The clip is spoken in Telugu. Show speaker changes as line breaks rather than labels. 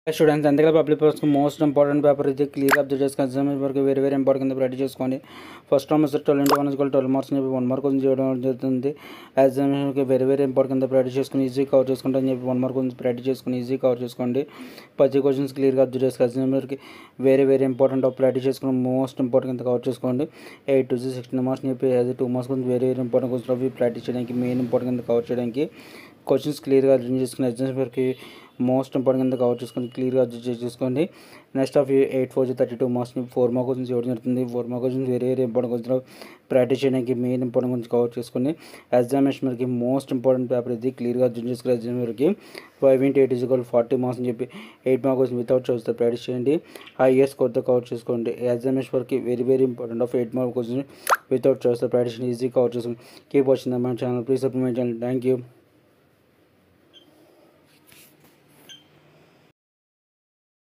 స్టూడెంట్స్ అంతగా public purpose most important paper ఇది క్లియర్ అబ్జర్వ్ చేసుకుని ఎగ్జామ్ వరకు వెరీ వెరీ ఇంపార్టెంట్ కింద రెడీ చేసుకోండి ఫస్ట్ టర్మ్ వస్తే twelve into one is equal twelve marks చెప్పి వన్ మార్క్ కొంచెం చేయడం జరుగుతుంది ఎగ్జామినేషన్కి వెరీ వెరీ ఇంపార్టెంట్ కింద ప్రాక్టీస్ చేసుకుని ఈజీ కవర్ చేసుకుంటా అని చెప్పి వన్ మార్క్ కొంచెం ప్రాక్టీస్ చేసుకుని ఈజీ కవర్ చేసుకోండి పది క్వశ్చన్స్ క్లియర్గా అబ్జర్వ్ చేసుకుని ఎగ్జామినర్కి వెరీ వెరీ ఇంపార్టెంట్ ప్రాక్టీస్ చేసుకుని మోస్ట్ ఇంపార్టెంట్ కింద కవర్ చేసుకోండి ఎయిట్ టు సిక్స్టీన్ మార్క్స్ చెప్పి అది టూ మార్క్స్ కొంచెం వెరీ వెరీ ఇంపార్టెంట్ కొంచెం అవి ప్రాక్టీస్ చేయడానికి మెయిన్ ఇంపార్టెంట్ కింద కవర్ చేయడానికి క్వశ్చన్స్ క్లియర్గా అర్థం చేసుకుని ఎగ్జామ్స్ వరకు మోస్ట్ ఇంపార్టెంట్ కింద కవర్ చేసుకొని క్లియర్గా అడ్జస్ట్ చేసుకోండి next of eight four thirty two marks four mark questions ఇవ్వడం జరుగుతుంది four mark questions very very important question practice చేయడానికి మెయిన్ ఇంపార్టెంట్ గురించి కవర్ చేసుకొని ఎగ్జామినేషన్ వరకు మోస్ట్ ఇంపార్టెంట్ పేపర్ ఇది క్లియర్గా అడ్జస్ట్ చేసుకుని ఎగ్జామ్ వరకు five into eight equal forty marks అని చెప్పి ఎయిట్ మార్క్ క్వశ్చన్ వితౌట్ చూస్తే ప్రాక్టీస్ చేయండి హైయెస్ట్ స్కోర్తో కవర్ చేసుకోండి ఎగ్జామినేషన్ వరకు very very important of eight mark question without చూస్తే ప్రాక్టీస్ ఈజీ కవర్ చేసుకోండి కీప్ వచ్చింది మన channel please supplement channel thank you